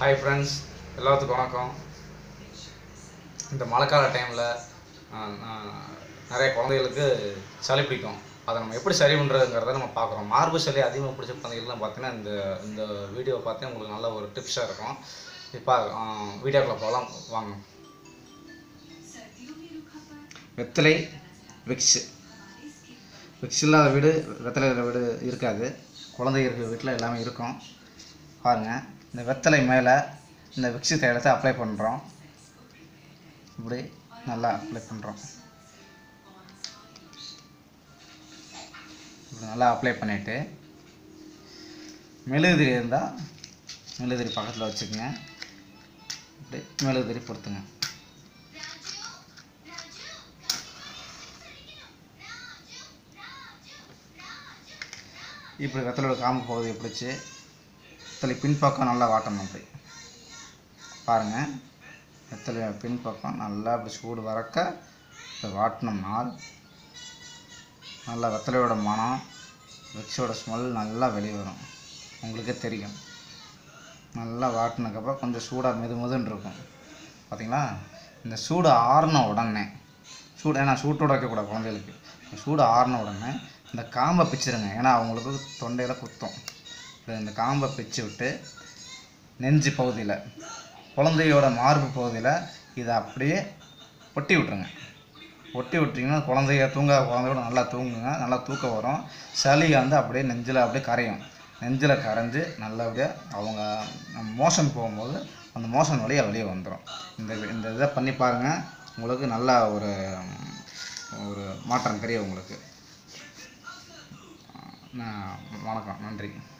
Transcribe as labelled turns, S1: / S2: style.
S1: hi friends எல்லாத்துக்கும் வணக்கம் இந்த மழைக்கால டைமில் நிறைய குழந்தைகளுக்கு சளி பிடிக்கும் அதை நம்ம எப்படி சரி பண்ணுறதுங்கிறத நம்ம பார்க்குறோம் மார்பு சளி அதிகமாக பிடிச்ச குழந்தைகள்லாம் பார்த்தீங்கன்னா இந்த இந்த வீடியோவை பார்த்தா உங்களுக்கு நல்ல ஒரு டிப்ஸாக இருக்கும் இப்போ வீடியோக்குள்ளே போகலாம் வாங்க வெத்தலை விக்ஸு விக்ஸ் இல்லாத வீடு வெத்தலை இல்லாத வீடு இருக்காது குழந்தை இருக்கிற வீட்டில் எல்லாமே இருக்கும் பாருங்கள் இந்த வெத்தலை மேலே இந்த விக்ஸு தைலத்தை அப்ளை பண்ணுறோம் இப்படி நல்லா அப்ளை பண்ணுறோம் இப்படி நல்லா அப்ளை பண்ணிவிட்டு மெழுகுதிரி இருந்தால் மெழுகுதிரி பக்கத்தில் வச்சுக்கோங்க இப்படி மெழுகுதிரி பொறுத்துங்க இப்படி வெத்தலோட காம்பு பகுதியை பிடிச்சி வெத்தலை பின்பக்கம் நல்லா வாட்டணும் அப்படி பாருங்கள் வெத்தலை பின்பக்கம் நல்லா இப்படி சூடு வரக்க இப்படி வாட்டினோம்னா நல்லா வெத்தலையோட மனம் விக்ஸோட ஸ்மெல் நல்லா வெளியே வரும் உங்களுக்கே தெரியும் நல்லா வாட்டினதுக்கப்புறம் கொஞ்சம் சூடாக மெது மெதுன்னு இருக்கும் பார்த்தீங்களா இந்த சூடு ஆறின உடனே சூடு ஏன்னா சூட்டோட வைக்கக்கூடாது குழந்தைகளுக்கு இந்த சூடு ஆறின உடனே இந்த காம்பை பிச்சிருங்க ஏன்னா அவங்களுக்கு தொண்டையில் குத்தும் இப்படி இந்த காம்பை பிச்சு விட்டு நெஞ்சு பகுதியில் குழந்தையோட மார்பு பகுதியில் இதை அப்படியே ஒட்டி விட்ருங்க ஒட்டி விட்டிங்கன்னா குழந்தைய தூங்க குழந்தையோட நல்லா தூங்குங்க நல்லா தூக்கம் வரும் சளி வந்து அப்படியே நெஞ்சில் அப்படியே கரையும் நெஞ்சில் கரைஞ்சி நல்லபடியாக அவங்க மோஷன் போகும்போது அந்த மோஷன் வழியாக வெளியே வந்துடும் இந்த இந்த இதை பண்ணி பாருங்கள் உங்களுக்கு நல்ல ஒரு ஒரு மாற்றம் தெரியும் உங்களுக்கு நான் வணக்கம் நன்றி